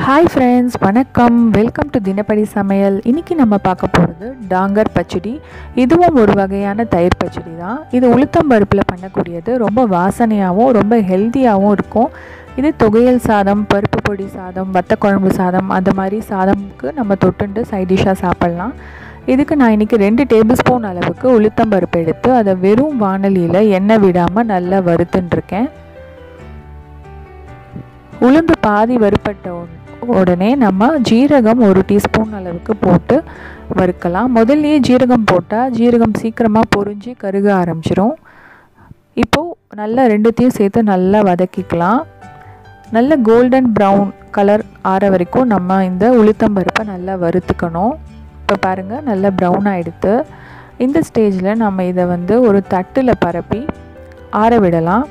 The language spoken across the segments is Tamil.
ஹாய் ஃப்ரெண்ட்ஸ் வணக்கம் வெல்கம் டு தினப்படி சமையல் இன்றைக்கி நம்ம பார்க்க போகிறது டாங்கர் பச்சடி இதுவும் ஒரு வகையான தயிர் பச்சடி தான் இது உளுத்தம் பருப்பில் பண்ணக்கூடியது ரொம்ப வாசனையாகவும் ரொம்ப ஹெல்த்தியாகவும் இருக்கும் இது தொகையல் சாதம் பருப்பு பொடி சாதம் வத்த குழம்பு சாதம் அந்த மாதிரி சாதம்க்கு நம்ம தொட்டுண்டு சைட் டிஷ்ஷாக சாப்பிட்லாம் இதுக்கு நான் இன்றைக்கி ரெண்டு டேபிள் ஸ்பூன் அளவுக்கு உளுத்தம் பருப்பு எடுத்து அதை வெறும் வானலியில் எண்ணெய் விடாமல் நல்லா வறுத்துட்டுருக்கேன் உளுந்து பாதி வறுப்பட்ட உடனே உடனே நம்ம ஜீரகம் ஒரு டீஸ்பூன் அளவுக்கு போட்டு வறுக்கலாம் முதல்லையே ஜீரகம் போட்டால் ஜீரகம் சீக்கிரமாக பொரிஞ்சு கருக ஆரம்பிச்சிரும் இப்போது நல்லா ரெண்டுத்தையும் சேர்த்து நல்லா வதக்கிக்கலாம் நல்ல கோல்டன் ப்ரௌன் கலர் ஆற வரைக்கும் நம்ம இந்த உளுத்தம்பருப்பை நல்லா வறுத்துக்கணும் இப்போ பாருங்கள் நல்லா ப்ரௌன் ஆகிடுத்து இந்த ஸ்டேஜில் நம்ம இதை வந்து ஒரு தட்டில் பரப்பி ஆற விடலாம்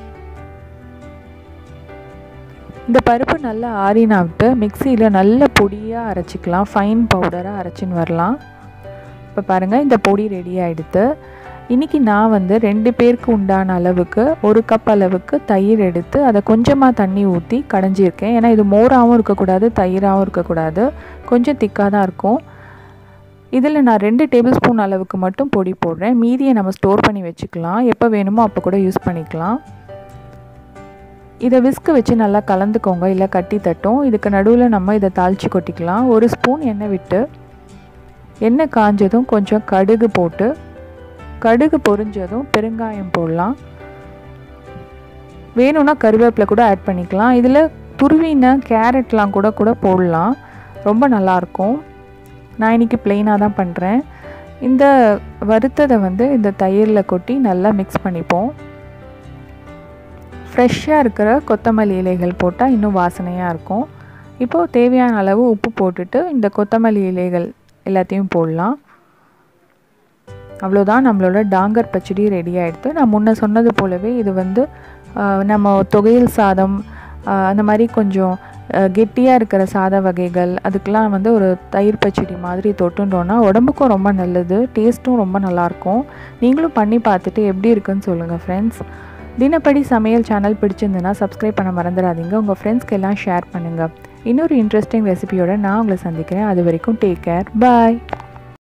இந்த பருப்பு நல்லா ஆறினா விட்டு மிக்சியில் நல்ல பொடியாக அரைச்சிக்கலாம் ஃபைன் பவுடராக அரைச்சின்னு வரலாம் இப்போ பாருங்கள் இந்த பொடி ரெடி ஆகிடுது இன்றைக்கி நான் வந்து ரெண்டு பேருக்கு உண்டான அளவுக்கு ஒரு கப் அளவுக்கு தயிர் எடுத்து அதை கொஞ்சமாக தண்ணி ஊற்றி கடைஞ்சிருக்கேன் ஏன்னா இது மோராகவும் இருக்கக்கூடாது தயிராகவும் இருக்கக்கூடாது கொஞ்சம் திக்காக தான் இருக்கும் இதில் நான் ரெண்டு டேபிள் ஸ்பூன் அளவுக்கு மட்டும் பொடி போடுறேன் மீதியை நம்ம ஸ்டோர் பண்ணி வச்சுக்கலாம் எப்போ வேணுமோ அப்போ கூட யூஸ் பண்ணிக்கலாம் இதை விஸ்க்கு வச்சு நல்லா கலந்துக்கோங்க இல்லை கட்டி தட்டும் இதுக்கு நடுவில் நம்ம இதை தாளித்து கொட்டிக்கலாம் ஒரு ஸ்பூன் எண்ணெய் விட்டு எண்ணெய் காஞ்சதும் கொஞ்சம் கடுகு போட்டு கடுகு பொரிஞ்சதும் பெருங்காயம் போடலாம் வேணும்னா கருவேப்பிலை கூட ஆட் பண்ணிக்கலாம் இதில் துருவின கேரட்லாம் கூட கூட போடலாம் ரொம்ப நல்லாயிருக்கும் நான் இன்றைக்கி ப்ளெயினாக தான் பண்ணுறேன் இந்த வறுத்ததை வந்து இந்த தயிரில் கொட்டி நல்லா மிக்ஸ் பண்ணிப்போம் ஃப்ரெஷ்ஷாக இருக்கிற கொத்தமல்லி இலைகள் போட்டால் இன்னும் வாசனையாக இருக்கும் இப்போது தேவையான அளவு உப்பு போட்டுட்டு இந்த கொத்தமல்லி இலைகள் எல்லாத்தையும் போடலாம் அவ்வளோதான் நம்மளோட டாங்கர் பச்சடி ரெடி ஆகிடுது நான் முன்ன சொன்னது போலவே இது வந்து நம்ம தொகையில் சாதம் அந்த மாதிரி கொஞ்சம் கெட்டியாக இருக்கிற சாத வகைகள் அதுக்கெலாம் வந்து ஒரு தயிர் பச்சடி மாதிரி தொட்டுட்டோன்னா உடம்புக்கும் ரொம்ப நல்லது டேஸ்ட்டும் ரொம்ப நல்லாயிருக்கும் நீங்களும் பண்ணி பார்த்துட்டு எப்படி இருக்குன்னு சொல்லுங்கள் ஃப்ரெண்ட்ஸ் தினப்படி சமையல் சேனல் பிடிச்சிருந்துன்னா சப்ஸ்கிரைப் பண்ண மறந்துடாதீங்க உங்கள் ஃப்ரெண்ட்ஸ்க்கு எல்லாம் ஷேர் பண்ணுங்கள் இன்னொரு இன்ட்ரெஸ்டிங் ரெசிபியோட நான் உங்களை சந்திக்கிறேன் அது வரைக்கும் டேக் கேர் பாய்